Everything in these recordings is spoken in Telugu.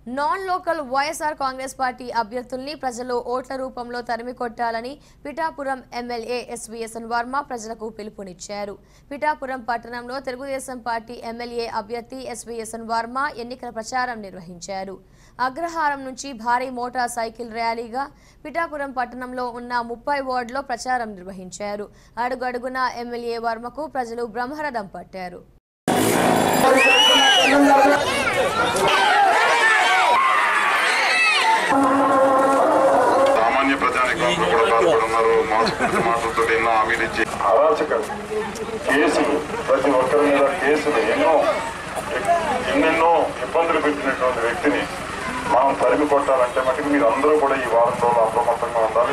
non local YSR Congress party అభ్యర్థుల్ని ప్రజలు ఓట్ల రూపంలో తరిమి కొట్టాలని పిఠాపురం ఎమ్మెల్యే ఎస్వీఎస్ఎన్ వర్మ ప్రజలకు పిలుపునిచ్చారు పిఠాపురం పట్టణంలో తెలుగుదేశం పార్టీ ఎమ్మెల్యే అభ్యర్థి ఎస్వీఎస్ఎన్ వర్మ ఎన్నికల ప్రచారం నిర్వహించారు అగ్రహారం నుంచి భారీ మోటార్ సైకిల్ ర్యాలీగా పిఠాపురం పట్టణంలో ఉన్న ముప్పై వార్డులో ప్రచారం నిర్వహించారు అడుగడుగున ఎమ్మెల్యే వర్మకు ప్రజలు బ్రహ్మరథం పట్టారు సామాన్య ప్రజానికంలో కూడా బాధపడున్నారు మోసపూరిత మాటలతో ఎన్నో హామీలు ఇచ్చి అరాచకం కేసులు ప్రతి ఒక్కరి మీద కేసులు ఎన్నో ఎన్నెన్నో ఇబ్బందులు పెట్టినటువంటి వ్యక్తిని మనం తరిమి కొట్టాలంటే మటుకు మీరు అందరూ కూడా ఈ వారం రోజులు అప్రమత్తంగా ఉండాలి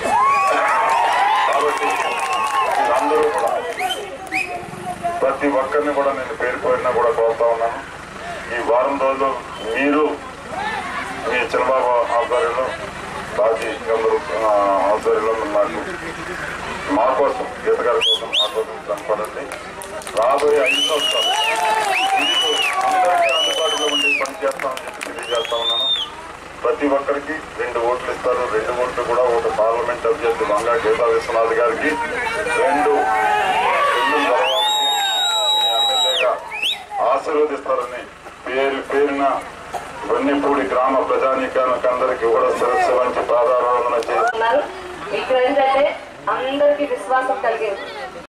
కాబట్టి మీరందరూ కూడా ప్రతి ఒక్కరిని కూడా నేను పేరు పేరున కూడా కోరుతా ఉన్నాను ఈ వారం రోజులు మీరు మీ చంద్రబాబు ఆధ్వర్యంలో బాజీ అందరూ ఆ, ఆధ్వర్యంలో నాకు మా కోసం గీత గారి కోసం మా కోసం కనపడండి రాబోయే ఐదు సంవత్సరాలు మీకు అందరికీ అందుబాటులో ఉండి పని చేస్తామని చెప్పి తెలియజేస్తా ఉన్నాను ప్రతి ఒక్కరికి రెండు ఓట్లు ఇస్తారు రెండు ఓట్లు కూడా ఒక పార్లమెంట్ అభ్యర్థి వంగా గీతా విశ్వనాథ్ గారికి రెండు రెండు గౌరవానికి మీ ఎమ్మెల్యేగా ఆశీర్వదిస్తారని పేరు పేరున వన్నిపూడి గ్రామ ప్రజానీకానికి అందరికీ కూడా శిరస్సు వంటి పాదారాధన చేసి ఉన్నారు ఇక్కడ ఏంటంటే అందరికీ విశ్వాసం కలిగింది